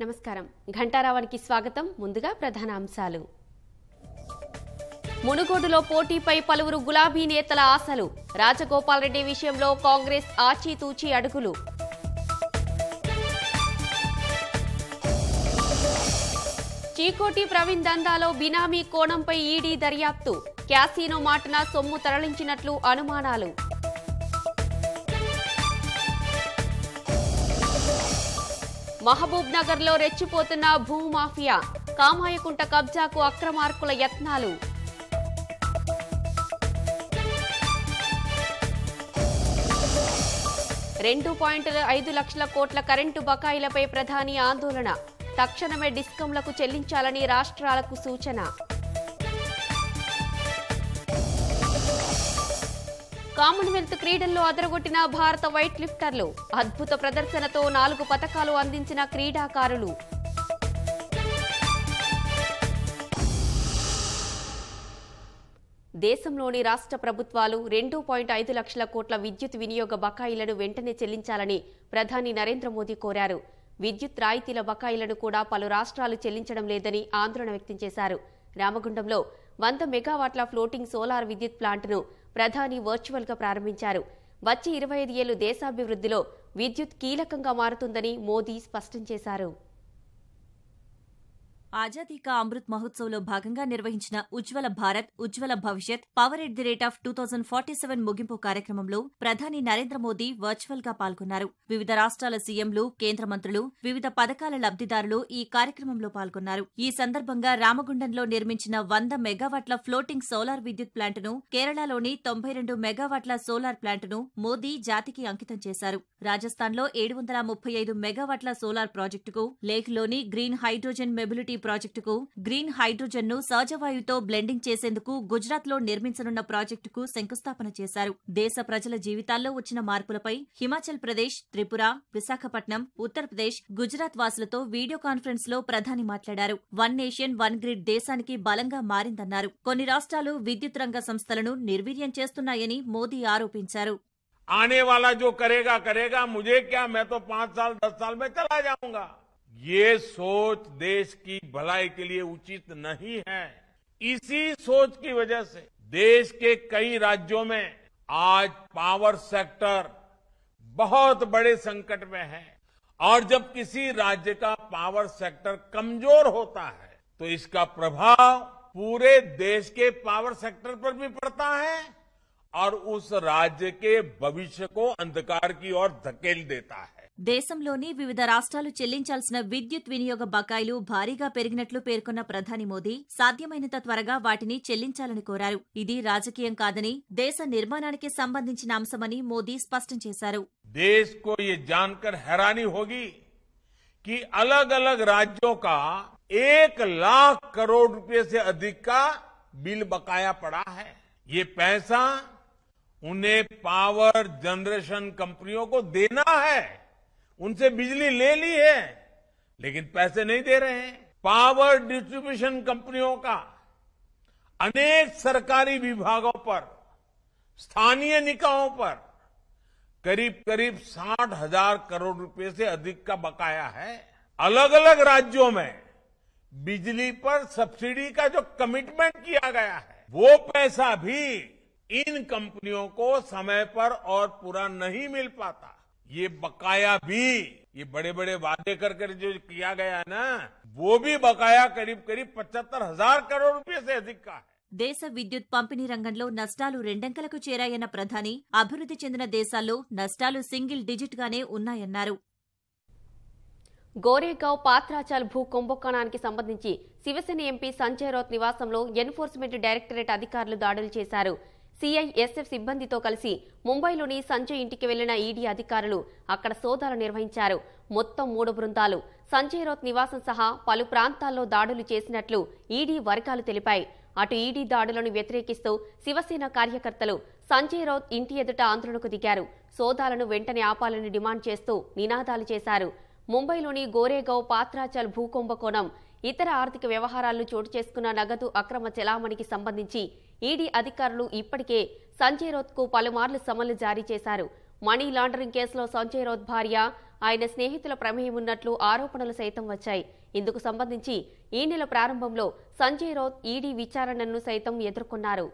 నమస్కారం ఘంటారావానికి స్వాగతం ముందుగా ప్రధాన అంశాలు మునుగోడులో పోటీపై పలువురు గులాబీ నేతల ఆశలు రాజగోపాల్ రెడ్డి విషయంలో కాంగ్రెస్ ఆచితూచి అడుగులు చీకోటి ప్రవీణ్ దందాలో బినామీ కోణంపై ఈడీ దర్యాప్తు క్యాసీనో మాటన సొమ్ము తరలించినట్లు అనుమానాలు మహబూబ్ నగర్ లో రెచ్చిపోతున్న భూమాఫియా కామాయకుంట కబ్జాకు అక్రమార్కుల యత్నాలు రెండు పాయింట్ ఐదు లక్షల కోట్ల కరెంటు బకాయిలపై ప్రధాని ఆందోళన తక్షణమే డిస్కంలకు చెల్లించాలని రాష్ట్రాలకు సూచన కామన్వెల్త్ క్రీడల్లో అదరగొట్టిన భారత వైట్ లిఫ్టర్లు అద్భుత ప్రదర్శనతో నాలుగు పతకాలు అందించిన క్రీడాకారులు దేశంలోని రాష్ట్ర ప్రభుత్వాలు రెండు పాయింట్ ఐదు లక్షల కోట్ల విద్యుత్ వినియోగ బకాయిలను వెంటనే చెల్లించాలని ప్రధాని నరేంద్ర మోదీ కోరారు విద్యుత్ రాయితీల బకాయిలను కూడా పలు రాష్ట్రాలు చెల్లించడం లేదని ఆందోళన వ్యక్తం చేశారు రామగుండంలో వంద మెగావాట్ల ఫ్లోటింగ్ సోలార్ విద్యుత్ ప్లాంట్ను ప్రధాని వర్చువల్ గా ప్రారంభించారు వచ్చే ఇరవై ఐదు ఏళ్లు దేశాభివృద్ధిలో విద్యుత్ కీలకంగా మారుతుందని మోదీ స్పష్టం చేశారు ఆజాదీ కా అమృత్ మహోత్సవ్ లో భాగంగా నిర్వహించిన ఉజ్వల Bharat Ujjwala Bhavishya power at the rate of two thousand forty seven ముగింపు కార్యక్రమంలో ప్రధాని నరేంద్ర మోదీ వర్చువల్ గా పాల్గొన్నారు వివిధ రాష్ట్రాల సీఎంలు కేంద్ర మంత్రులు వివిధ పథకాల లబ్దిదారులు ఈ కార్యక్రమంలో పాల్గొన్నారు ఈ సందర్భంగా రామగుండంలో నిర్మించిన వంద మెగావాట్ల ఫ్లోటింగ్ సోలార్ విద్యుత్ ప్లాంటును కేరళలోని తొంభై రెండు మెగావాట్ల సోలార్ ప్లాంటును మోదీ జాతికి అంకితం చేశారు రాజస్థాన్లో ఏడు వందల ముప్పై ఐదు మెగావాట్ల సోలార్ ప్రాజెక్టుకు లేహ్లోని గ్రీన్ హైడ్రోజన్ మొబిలిటీ ప్రాజెక్టుకు గ్రీన్ హైడ్రోజన్ ను సహజవాయువుతో బ్లెండింగ్ చేసేందుకు గుజరాత్ లో నిర్మించనున్న ప్రాజెక్టుకు శంకుస్థాపన చేశారు దేశ ప్రజల జీవితాల్లో వచ్చిన మార్పులపై హిమాచల్ ప్రదేశ్ త్రిపుర విశాఖపట్నం ఉత్తరప్రదేశ్ గుజరాత్ వాసులతో వీడియో కాన్ఫరెన్స్ లో ప్రధాని మాట్లాడారు వన్ నేషన్ వన్ గ్రిడ్ దేశానికి బలంగా మారిందన్నారు కొన్ని రాష్ట్రాలు విద్యుత్ రంగ సంస్థలను నిర్వీర్యం చేస్తున్నాయని మోదీ ఆరోపించారు आने वाला जो करेगा करेगा मुझे क्या मैं तो पांच साल दस साल में चला जाऊंगा ये सोच देश की भलाई के लिए उचित नहीं है इसी सोच की वजह से देश के कई राज्यों में आज पावर सेक्टर बहुत बड़े संकट में है और जब किसी राज्य का पावर सेक्टर कमजोर होता है तो इसका प्रभाव पूरे देश के पावर सेक्टर पर भी पड़ता है और उस राज्य के भविष्य को अंधकार की ओर धकेल देता है దేశంలోని వివిధ రాష్ట్రాలు చెల్లించాల్సిన విద్యుత్ వినియోగ బకాయిలు భారీగా పెరిగినట్లు పేర్కొన్న ప్రధాని మోదీ సాధ్యమైనంత త్వరగా వాటిని చెల్లించాలని కోరారు ఇది రాజకీయం కాదని దేశ నిర్మాణానికి సంబంధించిన అంశమని మోదీ స్పష్టం చేశారు देश को ये जानकर हैरानी होगी कि अलग अलग राज्यों का एक लाख करोड़ रुपए से अधिक का बिल बकाया पड़ा है ये पैसा उन्हें पावर जनरेशन कंपनियों को देना है उनसे बिजली ले ली है लेकिन पैसे नहीं दे रहे हैं पावर डिस्ट्रीब्यूशन कंपनियों का अनेक सरकारी विभागों पर स्थानीय निकायों पर करीब करीब साठ हजार करोड़ रुपए से अधिक का बकाया है अलग अलग राज्यों में बिजली पर सब्सिडी का जो कमिटमेंट किया गया है वो पैसा भी इन कंपनियों को समय पर और पूरा नहीं मिल पाता ये बकाया भी ये बड़े बड़े वादे कर कर जो किया गया है ना वो भी बकाया करीब करीब पचहत्तर हजार करोड़ रुपए से अधिक का है దేశ విద్యుత్ పంపిణీ రంగంలో నష్టాలు రెండంకెలకు చేరాయన్న ప్రధాని అభివృద్ధి చెందిన దేశాల్లో నష్టాలు సింగిల్ డిజిట్ గానే ఉన్నాయన్నారు గోరేగావ్ పాత్రాచల్ భూ కుంభకోణానికి సంబంధించి శివసేన ఎంపీ సంజయ్ రౌత్ నివాసంలో ఎన్ఫోర్స్మెంట్ డైరెక్టరేట్ అధికారులు దాడులు చేశారు సిఐఎస్ఎఫ్ సిబ్బందితో కలిసి ముంబైలోని సంజయ్ ఇంటికి వెళ్లిన ఈడీ అధికారులు అక్కడ సోదాలు నిర్వహించారు మొత్తం మూడు బృందాలు సంజయ్ రౌత్ నివాసం సహా పలు ప్రాంతాల్లో దాడులు చేసినట్లు ఈడీ వర్గాలు తెలిపాయి అటు ఈడీ దాడులను వ్యతిరేకిస్తూ శివసేన కార్యకర్తలు సంజయ్ రౌత్ ఇంటి ఎదుట ఆందోళనకు దిగారు సోదాలను వెంటనే ఆపాలని డిమాండ్ చేస్తూ నినాదాలు చేశారు ముంబైలోని గోరేగావ్ పాత్రాచల్ భూకుంభకోణం ఇతర ఆర్థిక వ్యవహారాలను చోటు చేసుకున్న నగదు అక్రమ చెలామణికి సంబంధించి ఈడీ అధికారులు ఇప్పటికే సంజయ్ రౌత్ కు పలుమార్లు సమన్లు జారీ చేశారు మనీ లాండరింగ్ కేసులో సంజయ్ రౌత్ భార్య ఆయన స్నేహితుల ప్రమేయం ఉన్నట్లు ఆరోపణలు సైతం వచ్చాయి ఇందుకు సంబంధించి ఈ నెల ప్రారంభంలో సంజయ్ రౌత్ ఈడీ విచారణను సైతం ఎదుర్కొన్నారు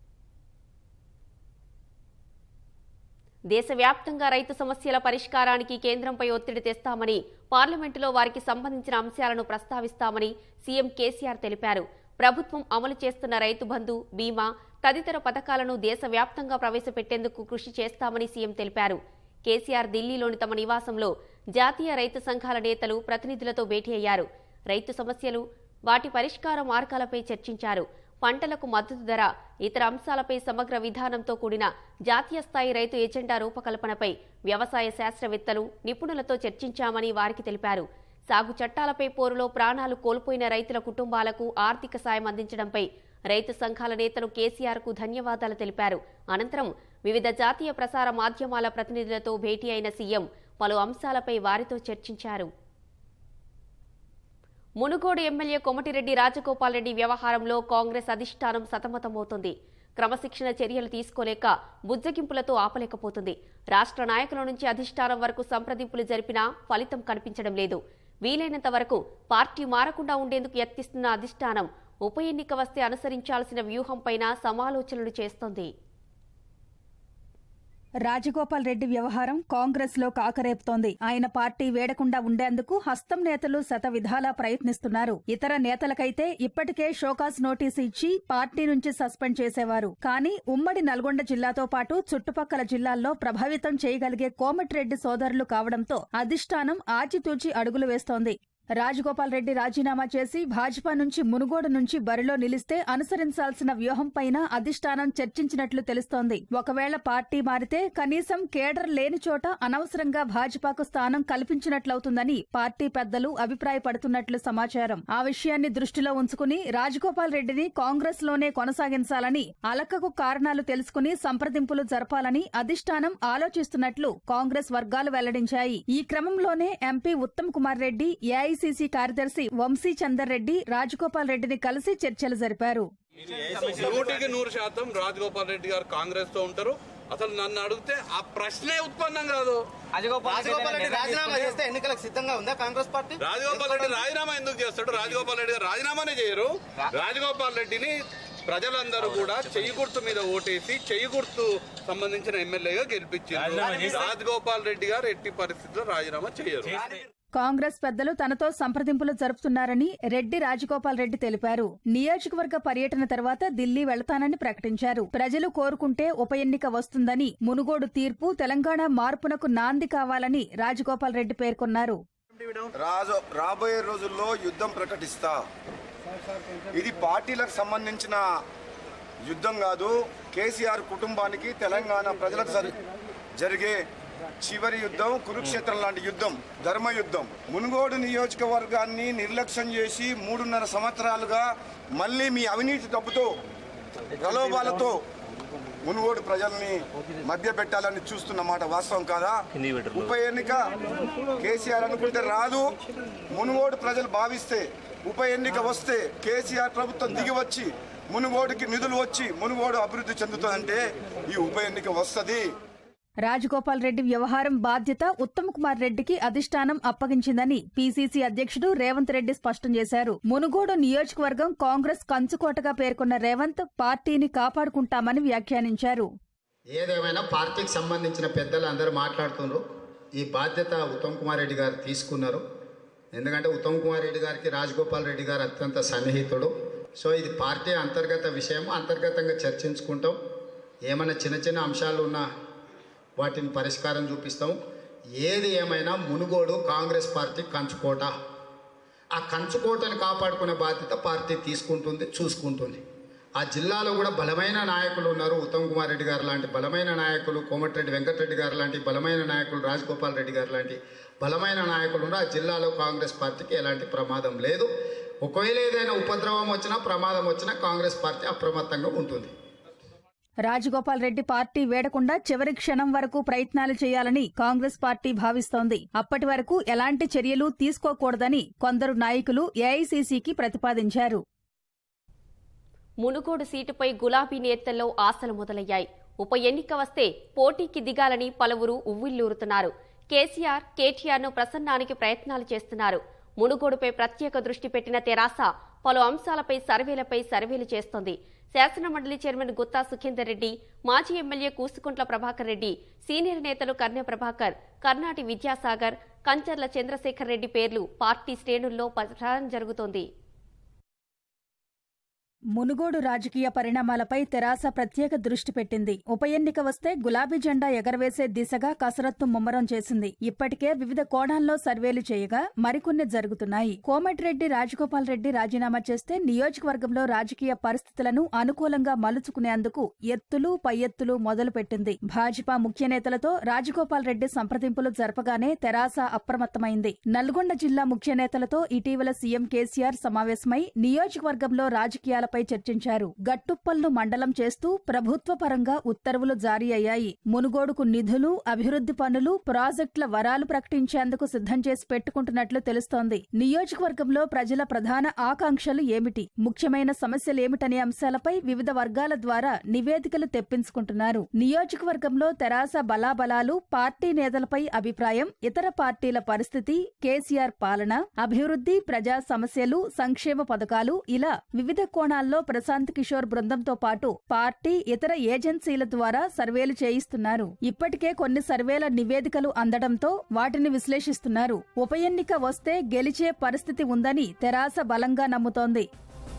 దేశవ్యాప్తంగా రైతు సమస్యల పరిష్కారానికి కేంద్రంపై ఒత్తిడి తెస్తామని పార్లమెంటులో వారికి సంబంధించిన అంశాలను ప్రస్తావిస్తామని సీఎం కేసీఆర్ తెలిపారు ప్రభుత్వం అమలు చేస్తున్న రైతు బంధు బీమా తదితర పథకాలను దేశవ్యాప్తంగా ప్రవేశపెట్టేందుకు కృషి చేస్తామని సీఎం తెలిపారు కేసీఆర్ ఢిల్లీలోని తమ నివాసంలో జాతీయ రైతు సంఘాల నేతలు ప్రతినిధులతో భేటీ అయ్యారు రైతు సమస్యలు వాటి పరిష్కార మార్గాలపై చర్చించారు పంటలకు మద్దతు ధర ఇతర అంశాలపై సమగ్ర విధానంతో కూడిన జాతీయ స్థాయి రైతు ఎజెండా రూపకల్పనపై వ్యవసాయ శాస్త్రవేత్తలు నిపుణులతో చర్చించామని వారికి తెలిపారు సాగు చట్టాలపై పోరులో ప్రాణాలు కోల్పోయిన రైతుల కుటుంబాలకు ఆర్థిక సాయం అందించడంపై రైతు సంఘాల నేతలు కేసీఆర్ కు ధన్యవాదాలు తెలిపారు అనంతరం వివిధ జాతీయ ప్రసార మాధ్యమాల ప్రతినిధులతో భేటీ అయిన సీఎం పలు అంశాలపై వారితో చర్చించారు మునుగోడు ఎమ్మెల్యే కొమటిరెడ్డి రాజగోపాల్ రెడ్డి వ్యవహారంలో కాంగ్రెస్ అధిష్టానం సతమతమవుతోంది క్రమశిక్షణ చర్యలు తీసుకోలేక బుజ్జగింపులతో ఆపలేకపోతుంది రాష్ట్ర నాయకుల నుంచి అధిష్టానం వరకు సంప్రదింపులు జరిపినా ఫలితం కనిపించడం లేదు వీలైనంత వరకు పార్టీ మారకుండా ఉండేందుకు యత్నిస్తున్న అధిష్టానం ఉప ఎన్నిక వస్తే అనుసరించాల్సిన వ్యూహంపైన సమాలోచనలు చేస్తోంది రాజగోపాల్ రెడ్డి వ్యవహారం కాంగ్రెస్ లో కాకరేపుతోంది ఆయన పార్టీ వేడకుండా ఉండేందుకు హస్తం నేతలు శత విధాలా ప్రయత్నిస్తున్నారు ఇతర నేతలకైతే ఇప్పటికే షోకాస్ నోటీసు ఇచ్చి పార్టీ నుంచి సస్పెండ్ చేసేవారు కానీ ఉమ్మడి నల్గొండ జిల్లాతో పాటు చుట్టుపక్కల జిల్లాల్లో ప్రభావితం చేయగలిగే కోమటిరెడ్డి సోదరులు కావడంతో అధిష్టానం ఆచితూచి అడుగులు వేస్తోంది రాజగోపాల్ రెడ్డి రాజీనామా చేసి భాజపా నుంచి మునుగోడు నుంచి బరిలో నిలిస్తే అనుసరించాల్సిన వ్యూహంపైన అధిష్టానం చర్చించినట్లు తెలుస్తోంది ఒకవేళ పార్టీ మారితే కనీసం కేడర్ లేని చోట అనవసరంగా భాజపాకు స్థానం కల్పించినట్లవుతుందని పార్టీ పెద్దలు అభిప్రాయపడుతున్నట్లు సమాచారం ఆ విషయాన్ని దృష్టిలో ఉంచుకుని రాజగోపాల్ రెడ్డిని కాంగ్రెస్ లోనే కొనసాగించాలని అలకకు కారణాలు తెలుసుకుని సంప్రదింపులు జరపాలని అధిష్టానం ఆలోచిస్తున్నట్లు కాంగ్రెస్ వర్గాలు వెల్లడించాయి ఈ క్రమంలోనే ఎంపీ ఉత్తమ్ కుమార్ రెడ్డి ఏఐసీసీ కార్యదర్శి వంశీ చందర్ రెడ్డి రాజగోపాల్ రెడ్డిని కలిసి చర్చలు జరిపారు నూటికి నూరు శాతం రాజగోపాల్ రెడ్డి గారు కాంగ్రెస్ తో ఉంటారు అసలు నన్ను అడిగితే ఆ ప్రశ్నే ఉత్పన్నం కాదు రాజగోపాల్ రెడ్డి రాజీనామా చేస్తే ఎన్నికలకు సిద్ధంగా ఉందా కాంగ్రెస్ పార్టీ రాజగోపాల్ రెడ్డి రాజీనామా ఎందుకు చేస్తాడు రాజగోపాల్ రెడ్డి గారు రాజీనామానే చేయరు రాజగోపాల్ రెడ్డిని ప్రజలందరూ కూడా చెయ్యి గుర్తు మీద ఓటేసి చెయ్యి గుర్తు సంబంధించిన ఎమ్మెల్యేగా గెలిపించారు రాజగోపాల్ రెడ్డి గారు ఎట్టి పరిస్థితుల్లో రాజీనామా చేయరు కాంగ్రెస్ పెద్దలు తనతో సంప్రదింపులు జరుపుతున్నారని రెడ్డి రాజగోపాల్ రెడ్డి తెలిపారు నియోజకవర్గ పర్యటన తర్వాత ఢిల్లీ వెళతానని ప్రకటించారు ప్రజలు కోరుకుంటే ఉప ఎన్నిక వస్తుందని మునుగోడు తీర్పు తెలంగాణ మార్పునకు నాంది కావాలని రాజగోపాల్ రెడ్డి పేర్కొన్నారు రాజు రాబోయే రోజుల్లో యుద్ధం ప్రకటిస్తా ఇది పార్టీలకు సంబంధించిన యుద్ధం కాదు కేసీఆర్ కుటుంబానికి తెలంగాణ ప్రజలకు జరి- జరిగే చివరి యుద్ధం కురుక్షేత్రం లాంటి యుద్ధం ధర్మ యుద్ధం మునుగోడు నియోజకవర్గాన్ని నిర్లక్ష్యం చేసి మూడున్నర సంవత్సరాలుగా మళ్ళీ మీ అవినీతి డబ్బుతో ప్రలోభాలతో మునుగోడు ప్రజల్ని మధ్య పెట్టాలని చూస్తున్న మాట వాస్తవం కాదా ఉప ఎన్నిక కేసీఆర్ అనుకుంటే రాదు మునుగోడు ప్రజలు భావిస్తే ఉప ఎన్నిక వస్తే కేసీఆర్ ప్రభుత్వం దిగి వచ్చి మునుగోడుకి నిధులు వచ్చి మునుగోడు అభివృద్ధి చెందుతుందంటే ఈ ఉప ఎన్నిక వస్తుంది రాజగోపాల్ రెడ్డి వ్యవహారం బాధ్యత ఉత్తమ్ కుమార్ రెడ్డికి అధిష్టానం అప్పగించిందని పీసీసీ అధ్యక్షుడు రేవంత్ రెడ్డి స్పష్టం చేశారు మునుగోడు నియోజకవర్గం కాంగ్రెస్ కంచుకోటగా పేర్కొన్న రేవంత్ పార్టీని కాపాడుకుంటామని వ్యాఖ్యానించారు ఏదేమైనా పార్టీకి సంబంధించిన పెద్దలు అందరూ మాట్లాడుతున్నారు ఈ బాధ్యత ఉత్తమ్ కుమార్ రెడ్డి గారు తీసుకున్నారు ఎందుకంటే ఉత్తమ్ కుమార్ రెడ్డి గారికి రాజగోపాల్ రెడ్డి గారు అత్యంత సన్నిహితుడు సో ఇది పార్టీ అంతర్గత విషయం అంతర్గతంగా చర్చించుకుంటాం ఏమైనా చిన్న చిన్న అంశాలు ఉన్నా వాటిని పరిష్కారం చూపిస్తాం ఏది ఏమైనా మునుగోడు కాంగ్రెస్ పార్టీ కంచుకోట ఆ కంచుకోటను కాపాడుకునే బాధ్యత పార్టీ తీసుకుంటుంది చూసుకుంటుంది ఆ జిల్లాలో కూడా బలమైన నాయకులు ఉన్నారు ఉత్తమ్ కుమార్ రెడ్డి గారు లాంటి బలమైన నాయకులు కోమటిరెడ్డి వెంకటరెడ్డి గారు లాంటి బలమైన నాయకులు రాజగోపాల్ రెడ్డి గారు లాంటి బలమైన నాయకులు ఉన్నారు ఆ జిల్లాలో కాంగ్రెస్ పార్టీకి ఎలాంటి ప్రమాదం లేదు ఒకవేళ ఏదైనా ఉపద్రవం వచ్చినా ప్రమాదం వచ్చినా కాంగ్రెస్ పార్టీ అప్రమత్తంగా ఉంటుంది రాజగోపాల్ రెడ్డి పార్టీ వేడకుండా చివరి క్షణం వరకు ప్రయత్నాలు చేయాలని కాంగ్రెస్ పార్టీ భావిస్తోంది అప్పటి వరకు ఎలాంటి చర్యలు తీసుకోకూడదని కొందరు నాయకులు ఏఐసీసీకి ప్రతిపాదించారు మునుగోడు సీటుపై గులాబీ నేతల్లో ఆశలు మొదలయ్యాయి ఉప ఎన్నిక వస్తే పోటీకి దిగాలని పలువురు ఉవ్విల్లూరుతున్నారు కేసీఆర్ కేటీఆర్ ను ప్రసన్నానికి ప్రయత్నాలు చేస్తున్నారు మునుగోడుపై ప్రత్యేక దృష్టి పెట్టిన తెరాస పలు అంశాలపై సర్వేలపై సర్వేలు చేస్తోంది శాసనమండలి చైర్మన్ గుత్తా సుఖేందర్ రెడ్డి మాజీ ఎమ్మెల్యే కూసుకుంట్ల ప్రభాకర్ రెడ్డి సీనియర్ నేతలు కర్ణె ప్రభాకర్ కర్ణాటి విద్యాసాగర్ కంచర్ల చంద్రశేఖర్ రెడ్డి పేర్లు పార్టీ శ్రేణుల్లో ప్రచారం జరుగుతోంది మునుగోడు రాజకీయ పరిణామాలపై తెరాస ప్రత్యేక దృష్టి పెట్టింది ఉప ఎన్నిక వస్తే గులాబీ జెండా ఎగరవేసే దిశగా కసరత్తు ముమ్మరం చేసింది ఇప్పటికే వివిధ కోణాల్లో సర్వేలు చేయగా మరికొన్ని జరుగుతున్నాయి కోమటిరెడ్డి రాజగోపాల్ రెడ్డి రాజీనామా చేస్తే నియోజకవర్గంలో రాజకీయ పరిస్థితులను అనుకూలంగా మలుచుకునేందుకు ఎత్తులు పై ఎత్తులు మొదలుపెట్టింది భాజపా ముఖ్య నేతలతో రాజగోపాల్ రెడ్డి సంప్రదింపులు జరపగానే తెరాస అప్రమత్తమైంది నల్గొండ జిల్లా ముఖ్య నేతలతో ఇటీవల సీఎం కేసీఆర్ సమావేశమై నియోజకవర్గంలో రాజకీయాలపై చర్చించారు గట్టుప్పల్ను మండలం చేస్తూ ప్రభుత్వ పరంగా ఉత్తర్వులు జారీ అయ్యాయి మునుగోడుకు నిధులు అభివృద్ధి పనులు ప్రాజెక్టుల వరాలు ప్రకటించేందుకు సిద్ధం చేసి పెట్టుకుంటున్నట్లు తెలుస్తోంది నియోజకవర్గంలో ప్రజల ప్రధాన ఆకాంక్షలు ఏమిటి ముఖ్యమైన సమస్యలేమిటనే అంశాలపై వివిధ వర్గాల ద్వారా నివేదికలు తెప్పించుకుంటున్నారు నియోజకవర్గంలో తెరాస బలాబలాలు పార్టీ నేతలపై అభిప్రాయం ఇతర పార్టీల పరిస్థితి కేసీఆర్ పాలన అభివృద్ధి ప్రజా సమస్యలు సంక్షేమ పథకాలు ఇలా వివిధ కోణాల్లో ప్రశాంత్ కిషోర్ బృందంతో పాటు పార్టీ ఇతర ఏజెన్సీల ద్వారా సర్వేలు చేయిస్తున్నారు ఇప్పటికే కొన్ని సర్వేల నివేదికలు అందడంతో వాటిని విశ్లేషిస్తున్నారు ఉప ఎన్నిక వస్తే గెలిచే పరిస్థితి ఉందని తెరాస బలంగా నమ్ముతోంది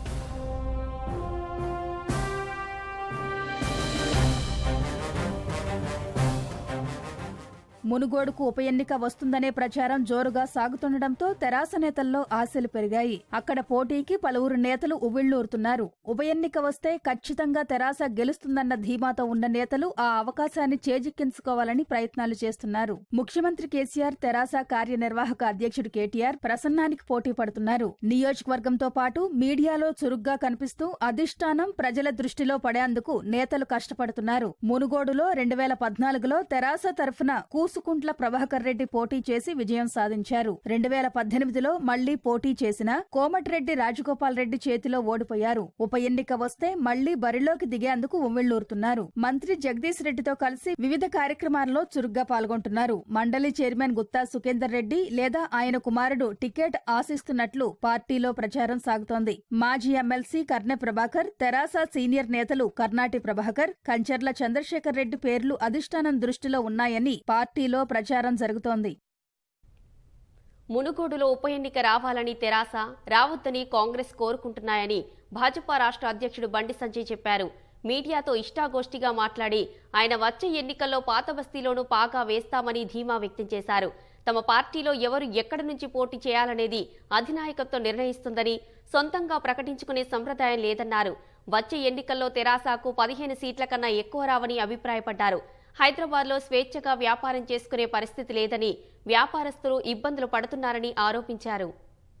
మునుగోడుకు ఉప ఎన్నిక వస్తుందనే ప్రచారం జోరుగా సాగుతుండటంతో తెరాస నేతల్లో ఆశలు పెరిగాయి అక్కడ పోటీకి పలువురు నేతలు ఉవ్విళ్లూరుతున్నారు ఉప ఎన్నిక వస్తే ఖచ్చితంగా తెరాస గెలుస్తుందన్న ధీమాతో ఉన్న నేతలు ఆ అవకాశాన్ని చేజిక్కించుకోవాలని ప్రయత్నాలు చేస్తున్నారు ముఖ్యమంత్రి కేసీఆర్ తెరాస కార్యనిర్వాహక అధ్యక్షుడు కేటీఆర్ ప్రసన్నానికి పోటీ పడుతున్నారు నియోజకవర్గంతో పాటు మీడియాలో చురుగ్గా కనిపిస్తూ అధిష్టానం ప్రజల దృష్టిలో పడేందుకు నేతలు కష్టపడుతున్నారు మునుగోడులో రెండు వేల పద్నాలుగులో తెరాస తరఫున కూసుకుంట్ల ప్రభాకర్ రెడ్డి పోటీ చేసి విజయం సాధించారు రెండు వేల పద్దెనిమిదిలో మళ్లీ పోటీ చేసిన కోమటిరెడ్డి రాజగోపాల్ రెడ్డి చేతిలో ఓడిపోయారు ఉప ఎన్నిక వస్తే మళ్లీ బరిలోకి దిగేందుకు ఉవ్విళ్లూరుతున్నారు మంత్రి జగదీష్ రెడ్డితో కలిసి వివిధ కార్యక్రమాల్లో చురుగ్గా పాల్గొంటున్నారు మండలి చైర్మన్ గుత్తా సుఖేందర్ రెడ్డి లేదా ఆయన కుమారుడు టికెట్ ఆశిస్తున్నట్లు పార్టీలో ప్రచారం సాగుతోంది మాజీ ఎమ్మెల్సీ కర్నె ప్రభాకర్ తెరాస సీనియర్ నేతలు కర్ణాటి ప్రభాకర్ కంచర్ల చంద్రశేఖర్ రెడ్డి పేర్లు అధిష్టానం దృష్టిలో ఉన్నాయని పార్టీలో ప్రచారం జరుగుతోంది మునుగోడులో ఉప ఎన్నిక రావాలని తెరాస రావద్దని కాంగ్రెస్ కోరుకుంటున్నాయని భాజపా రాష్ట్ర అధ్యక్షుడు బండి సంజయ్ చెప్పారు మీడియాతో ఇష్టాగోష్ఠిగా మాట్లాడి ఆయన వచ్చే ఎన్నికల్లో పాత బస్తీలోనూ పాగా వేస్తామని ధీమా వ్యక్తం చేశారు తమ పార్టీలో ఎవరు ఎక్కడి నుంచి పోటీ చేయాలనేది అధినాయకత్వం నిర్ణయిస్తుందని సొంతంగా ప్రకటించుకునే సంప్రదాయం లేదన్నారు వచ్చే ఎన్నికల్లో తెరాసాకు పదిహేను సీట్ల కన్నా ఎక్కువ రావని అభిప్రాయపడ్డారు హైదరాబాద్లో స్వేచ్ఛగా వ్యాపారం చేసుకునే పరిస్థితి లేదని వ్యాపారస్తులు ఇబ్బందులు పడుతున్నారని ఆరోపించారు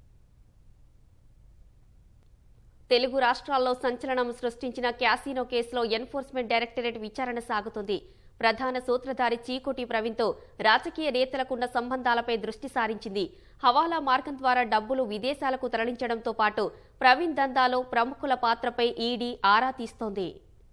తెలుగు రాష్ట్రాల్లో సంచలనం సృష్టించిన క్యాసినో కేసులో ఎన్ఫోర్స్మెంట్ డైరెక్టరేట్ విచారణ సాగుతుంది ప్రధాన సూత్రధారి చీకోటి ప్రవీణ్తో రాజకీయ నేతలకున్న సంబంధాలపై దృష్టి సారించింది హవాలా మార్గం ద్వారా డబ్బులు విదేశాలకు తరలించడంతో పాటు ప్రవీణ్ దందాలో ప్రముఖుల పాత్రపై ఈడీ ఆరా తీస్తోంది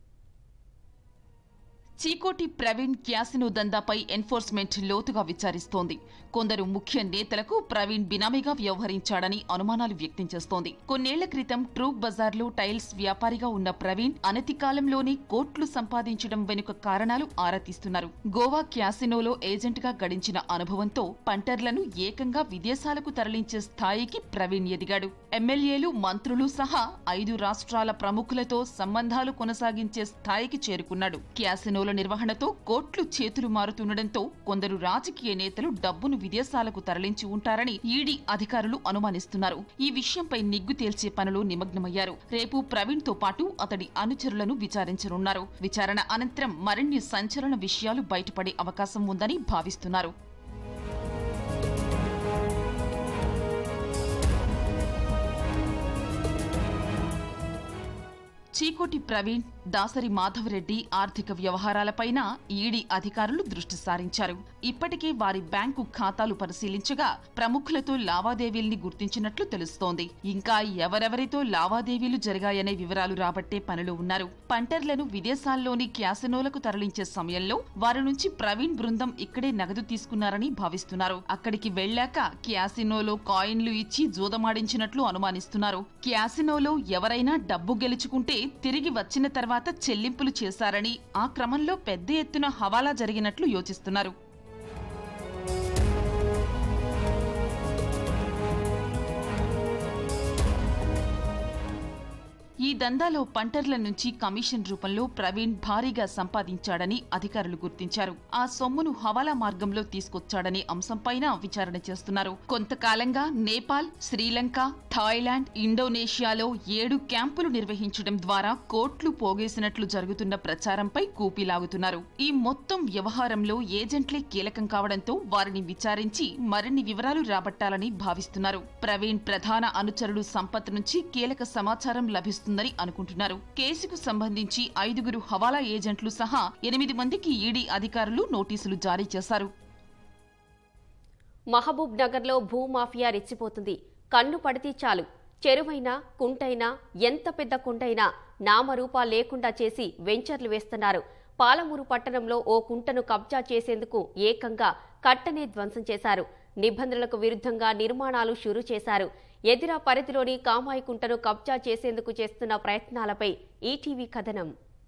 చీకోటి ప్రవీణ్ క్యాసినో దందాపై ఎన్ఫోర్స్మెంట్ లోతుగా విచారిస్తోంది కొందరు ముఖ్య నేతలకు ప్రవీణ్ బినామీగా వ్యవహరించాడని అనుమానాలు వ్యక్తం చేస్తోంది కొన్నేళ్ల క్రితం ట్రూప్ బజార్లో టైల్స్ వ్యాపారిగా ఉన్న ప్రవీణ్ అనతి కాలంలోనే కోట్లు సంపాదించడం వెనుక కారణాలు ఆరా తీస్తున్నారు గోవా క్యాసినోలో ఏజెంట్గా గడించిన అనుభవంతో పంటర్లను ఏకంగా విదేశాలకు తరలించే స్థాయికి ప్రవీణ్ ఎదిగాడు ఎమ్మెల్యేలు మంత్రులు సహా ఐదు రాష్ట్రాల ప్రముఖులతో సంబంధాలు కొనసాగించే స్థాయికి చేరుకున్నాడు క్యాసినోల నిర్వహణతో కోట్లు చేతులు మారుతుండటంతో కొందరు రాజకీయ నేతలు డబ్బును విదేశాలకు తరలించి ఉంటారని ఈడీ అధికారులు అనుమానిస్తున్నారు ఈ విషయంపై నిగ్గు తేల్చే పనులు నిమగ్నమయ్యారు రేపు ప్రవీణ్ తో పాటు అతడి అనుచరులను విచారించనున్నారు విచారణ అనంతరం మరిన్ని సంచలన విషయాలు బయటపడే అవకాశం ఉందని భావిస్తున్నారు చీకోటి ప్రవీణ్ దాసరి మాధవరెడ్డి ఆర్థిక వ్యవహారాలపైన ఈడీ అధికారులు దృష్టి సారించారు ఇప్పటికే వారి బ్యాంకు ఖాతాలు పరిశీలించగా ప్రముఖులతో లావాదేవీల్ని గుర్తించినట్లు తెలుస్తోంది ఇంకా ఎవరెవరితో లావాదేవీలు జరిగాయనే వివరాలు రాబట్టే పనిలో ఉన్నారు పంటర్లను విదేశాల్లోని క్యాసినోలకు తరలించే సమయంలో వారి నుంచి ప్రవీణ్ బృందం ఇక్కడే నగదు తీసుకున్నారని భావిస్తున్నారు అక్కడికి వెళ్లాక క్యాసినోలో కాయిన్లు ఇచ్చి జూదమాడించినట్లు అనుమానిస్తున్నారు క్యాసినోలో ఎవరైనా డబ్బు గెలుచుకుంటే తిరిగి వచ్చిన తర్వాత చెల్లింపులు చేశారని ఆ క్రమంలో పెద్ద ఎత్తున హవాలా జరిగినట్లు యోచిస్తున్నారు ఈ దందాలో పంటర్ల నుంచి కమిషన్ రూపంలో ప్రవీణ్ భారీగా సంపాదించాడని అధికారులు గుర్తించారు ఆ సొమ్మును హవాలా మార్గంలో తీసుకొచ్చాడనే అంశంపైన విచారణ చేస్తున్నారు కొంతకాలంగా నేపాల్ శ్రీలంక థాయిలాండ్ ఇండోనేషియాలో ఏడు క్యాంపులు నిర్వహించడం ద్వారా కోట్లు పోగేసినట్లు జరుగుతున్న ప్రచారంపై కూపీలాగుతున్నారు ఈ మొత్తం వ్యవహారంలో ఏజెంట్లే కీలకం కావడంతో వారిని విచారించి మరిన్ని వివరాలు రాబట్టాలని భావిస్తున్నారు ప్రవీణ్ ప్రధాన అనుచరుడు సంపత్ నుంచి కీలక సమాచారం లభిస్తుందని అనుకుంటున్నారు కేసుకు సంబంధించి ఐదుగురు హవాలా ఏజెంట్లు సహా ఎనిమిది మందికి ఈడీ అధికారులు నోటీసులు జారీ చేశారు మహబూబ్ నగర్లో భూమాఫియా రెచ్చిపోతుంది కన్ను పడితే చాలు చెరువైనా కుంటైనా ఎంత పెద్ద కుంటైనా నామరూపా లేకుండా చేసి వెంచర్లు వేస్తున్నారు పాలమూరు పట్టణంలో ఓ కుంటను కబ్జా చేసేందుకు ఏకంగా కట్టనే ధ్వంసం చేశారు నిబంధనలకు విరుద్ధంగా నిర్మాణాలు షురు చేశారు ఎదిరా పరిధిలోని కామాయి కుంటను కబ్జా చేసేందుకు చేస్తున్న ప్రయత్నాలపై ఈటీవీ కథనం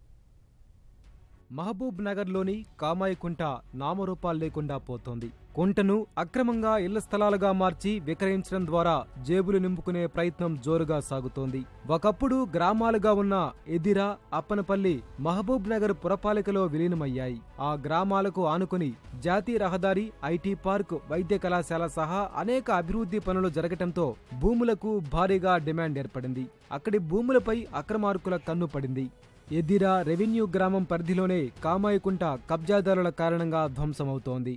మహబూబ్ నగర్లోని కామాయికుంట నామరూపాలు లేకుండా పోతోంది కుంటను అక్రమంగా ఇళ్ల స్థలాలుగా మార్చి విక్రయించడం ద్వారా జేబులు నింపుకునే ప్రయత్నం జోరుగా సాగుతోంది ఒకప్పుడు గ్రామాలుగా ఉన్న ఎదిరా అప్పనపల్లి మహబూబ్ నగర్ పురపాలికలో విలీనమయ్యాయి ఆ గ్రామాలకు ఆనుకుని జాతీయ రహదారి ఐటీ పార్క్ వైద్య కళాశాల సహా అనేక అభివృద్ధి పనులు జరగటంతో భూములకు భారీగా డిమాండ్ ఏర్పడింది అక్కడి భూములపై అక్రమార్కుల కన్ను పడింది ఎదిరా రెవెన్యూ గ్రామం పరిధిలోనే కామాయికుంట కబ్జాదారుల కారణంగా ధ్వంసమవుతోంది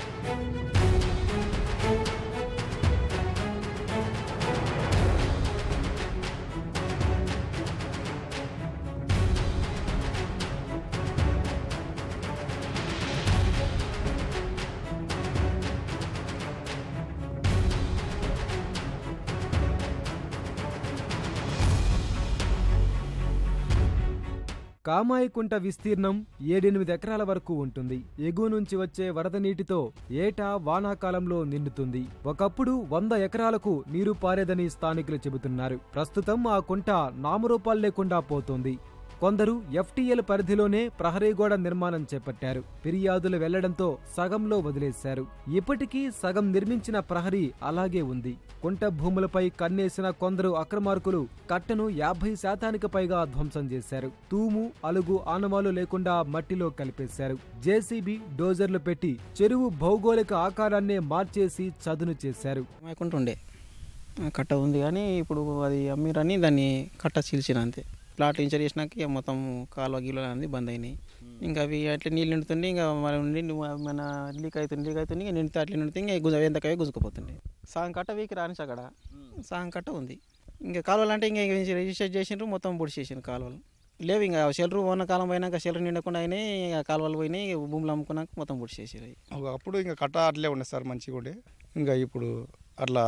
కామాయికుంట విస్తీర్ణం ఏడెనిమిది ఎకరాల వరకు ఉంటుంది ఎగువ నుంచి వచ్చే వరద నీటితో ఏటా వానాకాలంలో నిండుతుంది ఒకప్పుడు వంద ఎకరాలకు నీరు పారేదని స్థానికులు చెబుతున్నారు ప్రస్తుతం ఆ కుంట నామరూపాలు లేకుండా పోతోంది కొందరు ఎఫ్టీఎల్ పరిధిలోనే ప్రహరీ గోడ నిర్మాణం చేపట్టారు ఫిర్యాదులు వెళ్లడంతో సగంలో వదిలేశారు ఇప్పటికీ సగం నిర్మించిన ప్రహరీ అలాగే ఉంది కుంట భూములపై కన్నేసిన కొందరు అక్రమార్కులు కట్టను యాభై శాతానికి పైగా ధ్వంసం చేశారు తూము అలుగు ఆనవాలు లేకుండా మట్టిలో కలిపేశారు జేసీబీ డోజర్లు పెట్టి చెరువు భౌగోళిక ఆకారాన్నే మార్చేసి చదును చేశారు ఉండే కట్ట ఉంది కానీ ఇప్పుడు అది అమ్మిరని దాన్ని కట్ట చీల్చిన అంతే ప్లాట్ ఇంచర్ చేసినాక ఇక మొత్తం కాలువ గీలు అనేది బంద్ అయినాయి ఇంకా అవి అట్లా నీళ్ళు నిండుతుండే ఇంకా మన నుండి మన లీక్ అవుతుంది లీక్ అవుతుంది ఇంకా నిండితే అట్లా నిండితే ఇంకా గుజ ఎంతకవే గుజుకుపోతుండే సగం కట్ట వీకి రానిసి అక్కడ సగం కట్ట ఉంది ఇంకా కాలువలు అంటే ఇంకా రిజిస్టర్ చేసిండ్రు మొత్తం పొడిచేసిండ్రు కాలువలు లేవు ఇంకా షెల్టర్ ఉన్న కాలం పోయినాక షెల్టర్ నిండకుండా అయినాయి ఇంకా కాలువలు పోయినాయి భూములు అమ్ముకున్నాక మొత్తం పొడిచేసారు ఒకప్పుడు ఇంకా కట్ట అట్లే ఉండే సార్ మంచిగా ఉండే ఇంకా ఇప్పుడు అట్లా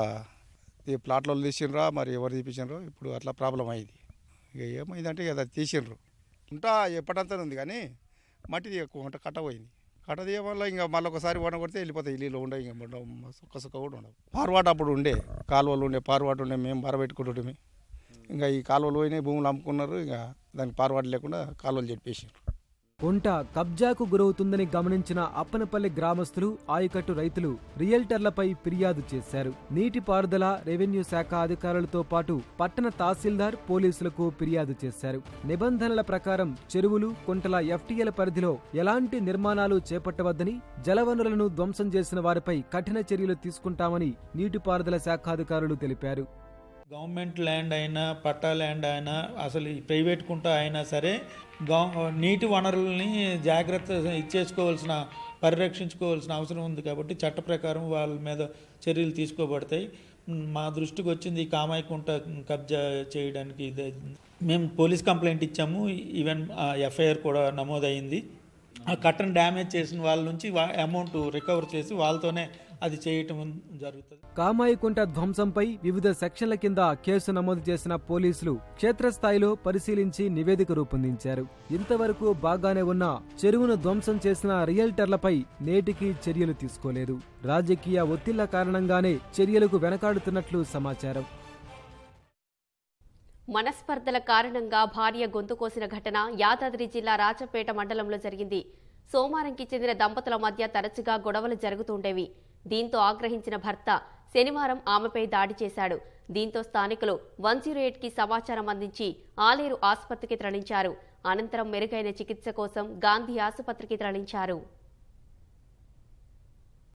ఈ ప్లాట్లో తీసిండ్రా మరి ఎవరు తీపించారో ఇప్పుడు అట్లా ప్రాబ్లం అయింది ఇక ఏమైందంటే ఇక అది తీసిండ్రు ఉంటా ఎప్పటంతా ఉంది కానీ మట్టి ఎక్కువ ఉంట కట్ట పోయింది కట్ట తీయడం వల్ల ఇంకా మళ్ళీ ఒకసారి వన కొడితే వెళ్ళిపోతాయి ఇల్లు ఉండవు ఇంకా ఉండవు సుక్క సుక్క కూడా ఉండవు పార్వాట అప్పుడు ఉండే కాలువలు ఉండే పార్వాట ఉండే మేము బారబెట్టుకుంటుంటే ఇంకా ఈ కాలువలు పోయినాయి భూములు అమ్ముకున్నారు ఇంకా దానికి పార్వాట లేకుండా కాలువలు చెప్పేసారు కుంట కబ్జాకు గురవుతుందని గమనించిన అప్పనపల్లి గ్రామస్తులు ఆయకట్టు రైతులు రియల్టర్లపై ఫిర్యాదు చేశారు నీటిపారుదల రెవెన్యూ శాఖ అధికారులతో పాటు పట్టణ తహసీల్దార్ పోలీసులకు ఫిర్యాదు చేశారు నిబంధనల ప్రకారం చెరువులు కుంటల ఎఫ్టీఎల్ పరిధిలో ఎలాంటి నిర్మాణాలు చేపట్టవద్దని జలవనరులను ధ్వంసం చేసిన వారిపై కఠిన చర్యలు తీసుకుంటామని నీటిపారుదల శాఖ అధికారులు తెలిపారు గవర్నమెంట్ ల్యాండ్ అయినా పట్టా ల్యాండ్ అయినా అసలు ఈ ప్రైవేట్ కుంట అయినా సరే గవ నీటి వనరుల్ని జాగ్రత్త ఇచ్చేసుకోవాల్సిన పరిరక్షించుకోవాల్సిన అవసరం ఉంది కాబట్టి చట్ట ప్రకారం వాళ్ళ మీద చర్యలు తీసుకోబడతాయి మా దృష్టికి వచ్చింది ఈ కామాయికుంట కబ్జా చేయడానికి ఇదే మేము పోలీస్ కంప్లైంట్ ఇచ్చాము ఈవెన్ ఎఫ్ఐఆర్ కూడా నమోదైంది ఆ కట్టను డ్యామేజ్ చేసిన వాళ్ళ నుంచి అమౌంట్ రికవర్ చేసి వాళ్ళతోనే అది చేయటం జరుగుతుంది కామాయికుంట ధ్వంసంపై వివిధ సెక్షన్ల కింద కేసు నమోదు చేసిన పోలీసులు క్షేత్రస్థాయిలో పరిశీలించి నివేదిక రూపొందించారు ఇంతవరకు బాగానే ఉన్న చెరువును ధ్వంసం చేసిన రియల్టర్లపై నేటికి చర్యలు తీసుకోలేదు రాజకీయ ఒత్తిళ్ల కారణంగానే చర్యలకు వెనకాడుతున్నట్లు సమాచారం మనస్పర్ధల కారణంగా భార్య గొంతు కోసిన ఘటన యాదాద్రి జిల్లా రాజపేట మండలంలో జరిగింది సోమారంకి చెందిన దంపతుల మధ్య తరచుగా గొడవలు జరుగుతుండేవి దీంతో ఆగ్రహించిన భర్త శనివారం ఆమెపై దాడి చేశాడు దీంతో స్థానికులు వన్ జీరో కి సమాచారం అందించి ఆలేరు ఆసుపత్రికి తరలించారు అనంతరం మెరుగైన చికిత్స కోసం గాంధీ ఆసుపత్రికి తరలించారు